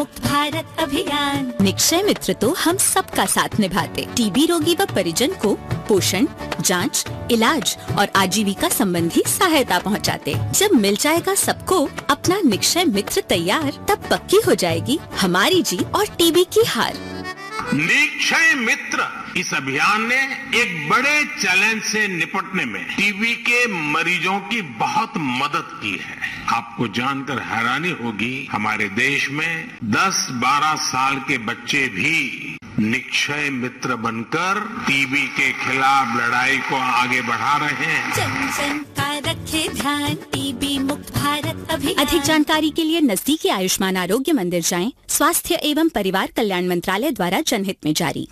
भारत अभियान निक्षय मित्र तो हम सबका साथ निभाते टीबी रोगी व परिजन को पोषण जांच, इलाज और आजीविका संबंधी सहायता पहुंचाते। जब मिल जाएगा सबको अपना निक्षय मित्र तैयार तब पक्की हो जाएगी हमारी जीत और टीबी की हार निक्षय मित्र इस अभियान ने एक बड़े चैलेंज से निपटने में टीबी के मरीजों की बहुत मदद की है आपको जानकर हैरानी होगी हमारे देश में 10-12 साल के बच्चे भी निक्षय मित्र बनकर टीबी के खिलाफ लड़ाई को आगे बढ़ा रहे हैं जन जन का रखे ध्यान टीबी मुक्त भारत अभियान अधिक जानकारी के लिए नजदीकी आयुष्मान आरोग्य मंदिर जाएं स्वास्थ्य एवं परिवार कल्याण मंत्रालय द्वारा जनहित में जारी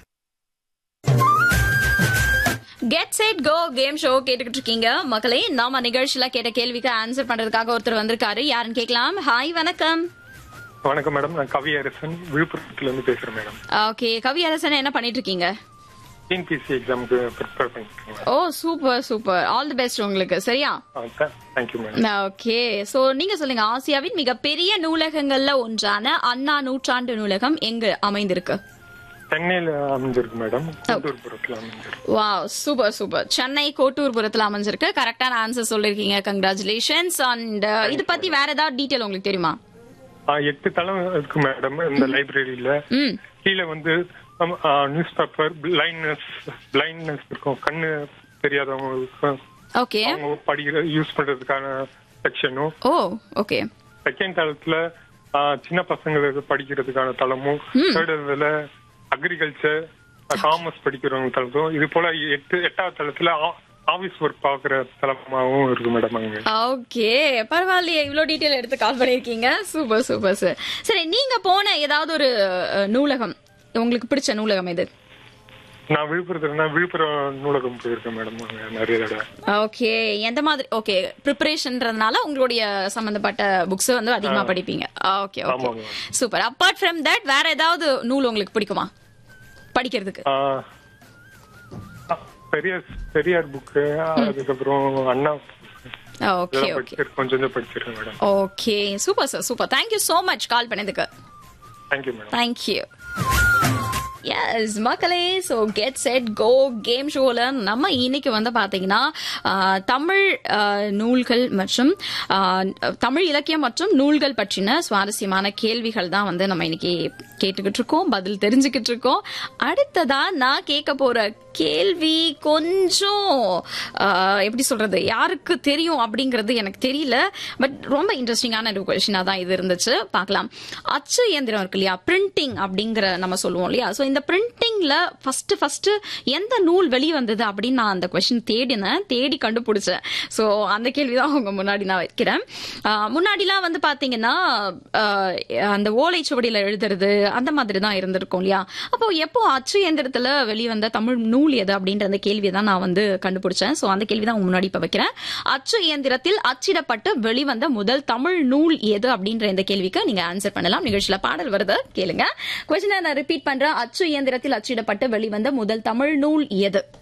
get set go game show கேட்டுக்கிட்டு இருக்கீங்க மக்களே நாம நிகழ்ச்சியில கேட்ட கேள்விக்கு ஆன்சர் பண்றதுக்காக ஒருத்தர் வந்திருக்காரு யாருன்னு கேட்கலாம் ஹாய் வணக்கம் வணக்கம் மேடம் நான் கவி அரசன் விழுப்புரத்துல இருந்து பேசுறேன் மேடம் ஓகே கவி அரசன் என்ன பண்ணிட்டு இருக்கீங்க டிஎன்பிசி எக்ஸாமுக்கு ப்ரிப்பேர் பண்ணிருக்கேன் oh super super all the best உங்களுக்கு சரியா madam thank you madam okay so நீங்க சொல்லுங்க ஆசியாவின் மிகப்பெரிய நூலகங்கள்ல ஒன்றான அண்ணா நூற்றாண்டு நூலகம் எங்க அமைந்திருக்கு சென்னையில அமைஞ்சிருக்கு மேடம் கூட்டூர்புரத்துல அமைஞ்சிருக்கு வாவ் சூப்பர் சூப்பர் சென்னை கோட்டூர்புரத்துல அமைஞ்சிருக்கு கரெக்டான ஆன்சர் சொல்லிருக்கீங்க கங்க்ராச்சுலேஷன்ஸ் அண்ட் இது பத்தி வேற ஏதாவது டீடைல் உங்களுக்கு தெரியுமா ஆ, எட்டு தளம் இருக்கு மேடம் இந்த லைப்ரரியில ம் கீழே வந்து நியூஸ் பேப்பர் பிளைண்ட்னஸ் பிளைண்ட்னஸ் இருக்கும் கண்ணு தெரியாதவங்களுக்கு ஓகே அவங்க படிக்கிற யூஸ் பண்றதுக்கான செக்ஷனும் ஓ ஓகே செகண்ட் தளத்துல ஆ, சின்ன பசங்களுக்கு படிக்கிறதுக்கான தளமும் தேர்ட் இதுல அக்ரிகல்ச்சர் காமர்ஸ் படிக்கிறவங்க தளத்தும் இது போல எட்டு எட்டாவது தளத்துல ஆபீஸ் ஒர்க் பாக்குற தளமாவும் இருக்கு மேடம் அங்க ஓகே பரவாயில்லையே இவ்ளோ டீடைல் எடுத்து கால் பண்ணிருக்கீங்க சூப்பர் சூப்பர் சார் சரி நீங்க போன ஏதாவது ஒரு அஹ், நூலகம் உங்களுக்கு பிடிச்ச நூலகம் இது நான் விழுப்புரத்துல இருந்தா விழுப்புரம் நூலகம் போயிருக்கேன் மேடம் அங்க நிறைய தடவை ஓகே எந்த மாதிரி ஓகே ப்ரிப்பரேஷன்றதுனால உங்களுடைய சம்பந்தப்பட்ட புக்ஸ் வந்து அதிகமா படிப்பீங்க ஓகே ஓகே ஆமாங்க. சூப்பர் அப்பார்ட் ஃப்ரம் தட் வேற ஏதாவது நூல் உங்களுக்கு பிடிக்குமா படிக்கிறதுக்கு ஆ, பெரியார் பெரியார் புக்கு அதுக்கப்புறம் அண்ணா ஓகே இதெல்லாம் ஓகே படிச்சிருக்கேன் கொஞ்சம் கொஞ்சம் படிச்சிருக்கேன் madam okay super sir super thank you so much call பண்ணதுக்கு தேங்க்யூ மேடம் தேங்க்யூ எஸ் மக்களே so get set go game ஷோவில் நம்ம இன்னைக்கு வந்து பார்த்தீங்கன்னா ஆஹ், தமிழ் ஆஹ், நூல்கள் மற்றும் ஆஹ், தமிழ் இலக்கியம் மற்றும் நூல்கள் பற்றின சுவாரஸ்யமான கேள்விகள் தான் வந்து நம்ம இன்னைக்கு கேட்டுக்கிட்டு இருக்கோம் பதில் தெரிஞ்சுக்கிட்டு இருக்கோம் அடுத்ததா நான் கேட்க போற கேள்வி கொஞ்சம் ஆஹ், எப்படி சொல்றது யாருக்கு தெரியும் அப்படிங்கிறது எனக்கு தெரியல பட் ரொம்ப இன்ட்ரெஸ்டிங்கான ஒரு கொஸ்டினா தான் இது இருந்துச்சு பார்க்கலாம் அச்சு இயந்திரம் இருக்கு இல்லையா பிரிண்டிங் அப்படிங்கிற நம்ம சொல்லுவோம் இல்லையா ஸோ இந்த பிரிண்டிங்ல ஃபர்ஸ்ட் ஃபர்ஸ்ட் எந்த நூல் வெளி வந்தது அப்படின்னு நான் அந்த கொஸ்டின் தேடினேன் தேடி கண்டுபிடிச்சேன் ஸோ அந்த கேள்வி தான் உங்க முன்னாடி நான் வைக்கிறேன் ஆஹ், முன்னாடிலாம் வந்து பாத்தீங்கன்னா ஆஹ், அந்த ஓலைச்சுவடியில எழுதுறது அந்த மாதிரி தான் இருந்திருக்கும் இல்லையா அப்போ எப்போ அச்சு இயந்திரத்துல வெளிவந்த தமிழ் நூல் எது அப்படின்ற அந்த கேள்வியை தான் நான் வந்து கண்டுபிடிச்சேன் ஸோ அந்த கேள்வி தான் உங்க முன்னாடி இப்ப வைக்கிறேன் அச்சு இயந்திரத்தில் அச்சிடப்பட்டு வெளிவந்த முதல் தமிழ் நூல் எது அப்படின்ற இந்த கேள்விக்கு நீங்க ஆன்சர் பண்ணலாம் நிகழ்ச்சியில பாடல் வருது கேளுங்க கொஸ்டினை நான் ரிப்பீட் பண்றேன் அச்சு இயந்திரத்தில் அச்சிடப்பட்டு வெளிவந்த முதல் தமிழ் நூல் எது